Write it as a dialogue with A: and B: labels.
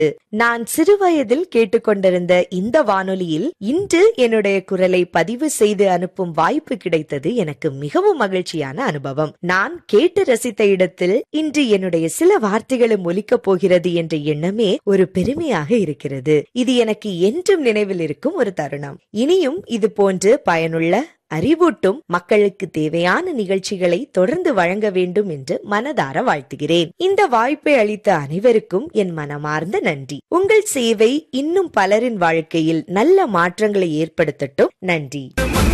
A: நான் சிறுவயதில் கேட்டுக்கொண்டிருந்த இந்த வானொலியில் இன்று என்னுடைய குரலை பதிவு செய்து அனுப்பும் வாய்ப்பு கிடைத்தது எனக்கு மிகவும் மகிழ்ச்சியான அனுபவம் நான் கேட்டு ரசித்த இடத்தில் இன்று என்னுடைய சில வார்த்தைகளும் ஒலிக்கப் போகிறது என்ற எண்ணமே ஒரு பெருமையாக இருக்கிறது இது எனக்கு என்றும் நினைவில் இருக்கும் ஒரு தருணம் இனியும் இது போன்று பயனுள்ள அறிவூட்டும் மக்களுக்கு தேவையான நிகழ்ச்சிகளை தொடர்ந்து வழங்க வேண்டும் என்று மனதார வாழ்த்துகிறேன் இந்த வாய்ப்பை அளித்த அனைவருக்கும் என் மனமார்ந்த நன்றி உங்கள் சேவை இன்னும் பலரின் வாழ்க்கையில் நல்ல மாற்றங்களை ஏற்படுத்தட்டும் நன்றி